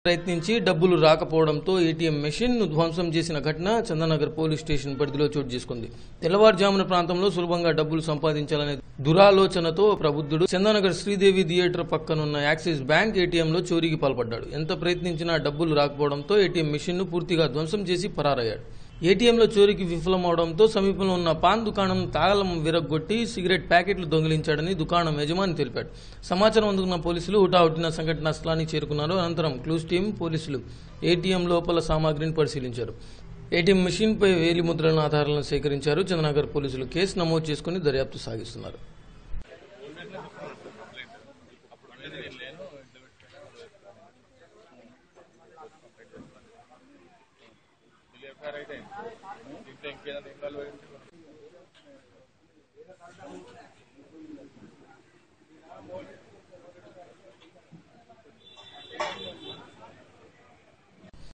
ప్రయత్నించి డబ్బులు రాకపోవడంతో ఏటీఎం మెషిన్ ను ధ్వంసం చేసిన ఘటన చందనగర్ పోలీస్ స్టేషన్ పరిధిలో చోటు చేసుకుంది తెల్లవారుజామున ప్రాంతంలో సులభంగా డబ్బులు సంపాదించాలనే దురాలోచనతో ప్రబుద్ధుడు చందనగర్ శ్రీదేవి థియేటర్ పక్కనున్న యాక్సిస్ బ్యాంక్ ఏటీఎంలో చోరీకి పాల్పడ్డాడు ఎంత ప్రయత్నించినా డబ్బులు రాకపోవడంతో ఏటీఎం మెషిన్ ను పూర్తిగా ధ్వంసం చేసి పరారయ్యాడు ఏటీఎంలో చోరీకి విఫలమవడంతో సమీపంలో ఉన్న పాన్ దుకాణం తాళం విరగ్గొట్టి సిగరెట్ ప్యాకెట్లు దొంగిలించాడని దుకాణం యజమాని తెలిపాడు సమాచారం అందుకున్న పోలీసులు హుటాహుటిన సంఘటనా స్థలానికి చేరుకున్నారు అనంతరం క్లూస్ టీం పోలీసులు ఏటీఎం లోపల సామాగ్రిని పరిశీలించారు ఏటీఎం మెషిన్పై వేలి ముద్రలను ఆధారాలను సేకరించారు చంద్రనగర్ పోలీసులు కేసు నమోదు చేసుకుని దర్యాప్తు సాగిస్తున్నారు దీంట్లో ఇంకేదైనా ఇబ్బందులు